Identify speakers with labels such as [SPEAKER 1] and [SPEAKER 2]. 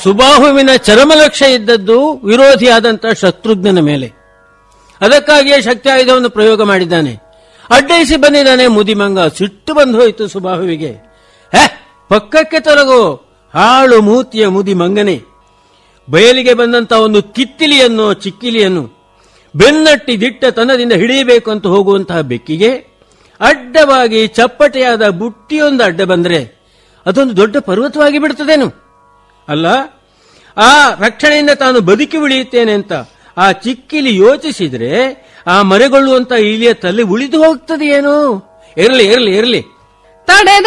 [SPEAKER 1] ಸುಬಾಹುವಿನ ಚರಮಲಕ್ಷ್ಯ ಇದ್ದದ್ದು ವಿರೋಧಿಯಾದಂತಹ ಶತ್ರುಘ್ನನ ಮೇಲೆ ಅದಕ್ಕಾಗಿಯೇ ಶಕ್ತಿ ಆಯುಧವನ್ನು ಪ್ರಯೋಗ ಮಾಡಿದ್ದಾನೆ ಅಡ್ಡಯಿಸಿ ಬಂದಿದ್ದಾನೆ ಮುದಿಮಂಗ ಸಿಟ್ಟು ಬಂದು ಹೋಯಿತು ಸುಬಾಹುವಿಗೆ ಹೇ ಪಕ್ಕಕ್ಕೆ ತೊಲಗು ಹಾಳು ಮೂತಿಯ ಮುದಿಮಂಗನೇ ಬಯಲಿಗೆ ಬಂದಂತ ಒಂದು ಕಿತ್ತಿಲಿಯನ್ನು ಚಿಕ್ಕಿಲಿಯನ್ನು ಬೆನ್ನಟ್ಟಿ ದಿಟ್ಟ ತನದಿಂದ ಹಿಡಿಯಬೇಕು ಅಂತ ಹೋಗುವಂತಹ ಬೆಕ್ಕಿಗೆ ಅಡ್ಡವಾಗಿ ಚಪ್ಪಟೆಯಾದ ಬುಟ್ಟಿಯೊಂದು ಅಡ್ಡ ಬಂದ್ರೆ ಅದೊಂದು ದೊಡ್ಡ ಪರ್ವತವಾಗಿ ಬಿಡ್ತದೇನು ಅಲ್ಲ ಆ ರಕ್ಷಣೆಯಿಂದ ತಾನು ಬದುಕಿ ಉಳಿಯುತ್ತೇನೆ ಅಂತ ಆ ಚಿಕ್ಕಿಲಿ ಯೋಚಿಸಿದ್ರೆ ಆ ಮರೆಗೊಳ್ಳುವಂತ ಇಲಿಯ ತಲೆ ಉಳಿದು ಹೋಗ್ತದೆ ಏನು ಇರಲಿ ಇರಲಿ ಇರಲಿ
[SPEAKER 2] ತಡೆದ